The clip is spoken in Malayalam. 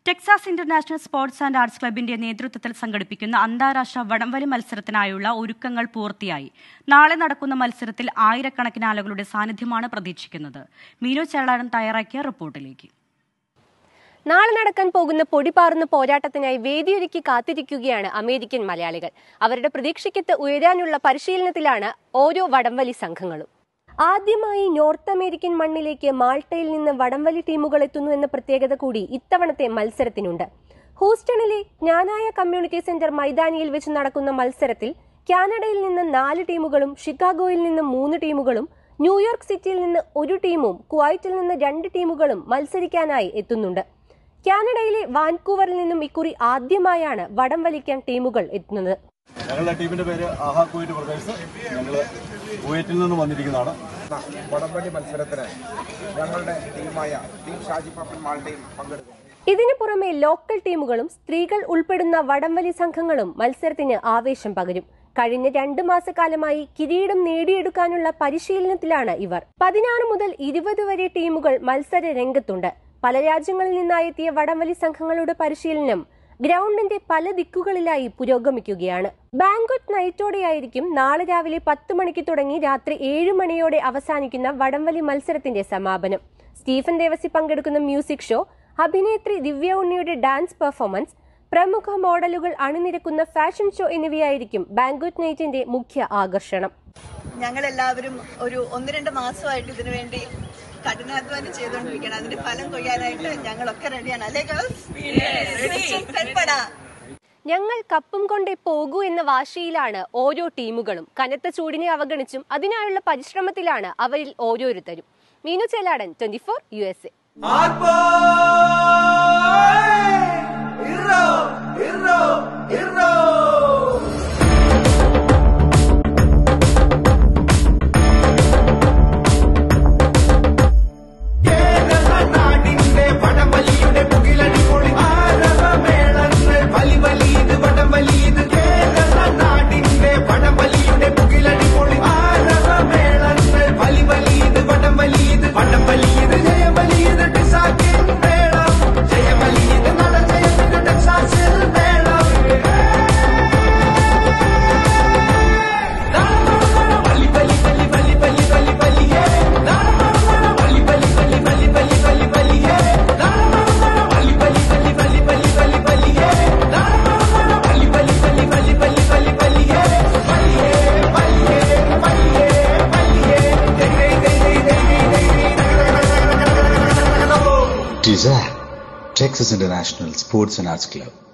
Texas international sports and arts ക്ലബിന്റെ നേതൃത്വത്തിൽ സംഘടിപ്പിക്കുന്ന അന്താരാഷ്ട്ര വടംവലി മത്സരത്തിനായുള്ള ഒരുക്കങ്ങൾ പൂർത്തിയായി നാളെ നടക്കുന്ന മത്സരത്തിൽ ആയിരക്കണക്കിന് ആളുകളുടെ സാന്നിധ്യമാണ് പ്രതീക്ഷിക്കുന്നത് മീനു ചേളാടൻ തയ്യാറാക്കിയ റിപ്പോർട്ടിലേക്ക് നാളെ നടക്കാൻ പോകുന്ന പൊടിപാറുന്ന പോരാട്ടത്തിനായി വേദിയൊരുക്കി കാത്തിരിക്കുകയാണ് അമേരിക്കൻ മലയാളികൾ അവരുടെ പ്രതീക്ഷയ്ക്കത്ത് ഉയരാനുള്ള പരിശീലനത്തിലാണ് ഓരോ വടംവലി സംഘങ്ങളും ആദ്യമായി നോർത്ത് അമേരിക്കൻ മണ്ണിലേക്ക് മാൾട്ടയിൽ നിന്ന് വടംവലി ടീമുകൾ എത്തുന്നു എന്ന പ്രത്യേകത കൂടി ഇത്തവണത്തെ മത്സരത്തിനുണ്ട് ഹൂസ്റ്റണിലെ ജ്ഞാനായ കമ്മ്യൂണിറ്റി സെന്റർ മൈതാനിയിൽ വെച്ച് നടക്കുന്ന മത്സരത്തിൽ കാനഡയിൽ നിന്ന് നാല് ടീമുകളും ഷിക്കാഗോയിൽ നിന്ന് മൂന്ന് ടീമുകളും ന്യൂയോർക്ക് സിറ്റിയിൽ നിന്ന് ഒരു ടീമും കുവൈറ്റിൽ നിന്ന് രണ്ട് ടീമുകളും മത്സരിക്കാനായി എത്തുന്നുണ്ട് കാനഡയിലെ വാൻകൂവറിൽ നിന്നും ഇക്കുറി ആദ്യമായാണ് വടം വലിക്കാൻ ടീമുകൾ എത്തുന്നത് ഞങ്ങളുടെ ടീമിന്റെ പേര് ആഹാ കുവൈറ്റ് ബ്രദേഴ്സ് ഞങ്ങൾ കുവൈറ്റിൽ നിന്ന് വന്നിരിക്കുന്നതാണ് വടംവലി മത്സരത്തിന് ഞങ്ങളുടെ ടീമായ ടീം ഷാജി പാപ്പൻ മാൾട്ടയും പങ്കെടുക്കും ഇതിനു പുറമെ ലോക്കൽ ടീമുകളും സ്ത്രീകൾ ഉൾപ്പെടുന്ന വടംവലി സംഘങ്ങളും മത്സരത്തിന് ആവേശം പകരും കഴിഞ്ഞ രണ്ടു മാസക്കാലമായി കിരീടം നേടിയെടുക്കാനുള്ള പരിശീലനത്തിലാണ് ഇവർ പതിനാറ് മുതൽ ഇരുപത് വരെ ടീമുകൾ മത്സര രംഗത്തുണ്ട് പല രാജ്യങ്ങളിൽ നിന്നായെത്തിയ വടംവലി സംഘങ്ങളുടെ പരിശീലനം ഗ്രൗണ്ടിന്റെ പല ദിക്കുകളിലായി പുരോഗമിക്കുകയാണ് ബാങ്ക്വറ്റ് നൈറ്റോടെയായിരിക്കും നാളെ രാവിലെ പത്ത് മണിക്ക് തുടങ്ങി രാത്രി ഏഴ് മണിയോടെ അവസാനിക്കുന്ന വടംവലി മത്സരത്തിന്റെ സമാപനം സ്റ്റീഫൻ ദേവസി പങ്കെടുക്കുന്ന മ്യൂസിക് ഷോ അഭിനേത്രി ദിവ്യ ഉണ്ണിയുടെ ഡാൻസ് പെർഫോമൻസ് പ്രമുഖ മോഡലുകൾ അണിനിരക്കുന്ന ഫാഷൻ ഷോ എന്നിവയായിരിക്കും ബാങ്ക്വറ്റ് നൈറ്റിന്റെ മുഖ്യ ആകർഷണം ഞങ്ങളെല്ലാവരും ഒരു ഒന്ന് രണ്ട് മാസമായിട്ട് ഇതിനു വേണ്ടി കഠിനാധ്വാനം ചെയ്തുകൊണ്ടിരിക്കുകയാണ് അതിന്റെ ഫലം കൊയ്യാനായിട്ട് ഞങ്ങളൊക്കെ റെഡിയാണ് അല്ലേ ഗേൾസ് പെൺപടാ ഞങ്ങൾ കപ്പും കൊണ്ടേ പോകൂ എന്ന വാശിയിലാണ് ഓരോ ടീമുകളും കനത്ത ചൂടിനെ അവഗണിച്ചും അതിനായുള്ള പരിശ്രമത്തിലാണ് അവരിൽ ഓരോരുത്തരും Meenu Cheladan twenty four U S A നാടിന്റെ വടംവലിയുടെ മുകിലടി പൊളി ആരവമേളങ്ങൾ വലി വലിയത് വടംവലിയത് കേരള നാടിന്റെ വടംവലിയുടെ മുകിലടി പൊളി ആരവമേളങ്ങൾ വലി വലിയത് വടംവലിയത് വടംവലിയത് ജയമലിയത് ടിസാക്കിൻ മേളം ജയമലിയത് നട ജയമിത് ടെക്സാസിൽ മേളം വലി വലി വലി വലി വലി വലി വലിയേ വലി വലി വലി വലി വലി വലി വലിയേ വലി വലി വലി വലി വലി വലി വലിയേ വലി വലി വലി വലി വലി വലി വലിയേ വലിയേ വലിയേ വലിയേ വലിയേ ദേ ദേ ദേ ദേ ദേ TISAC, Texas International Sports and Arts Club.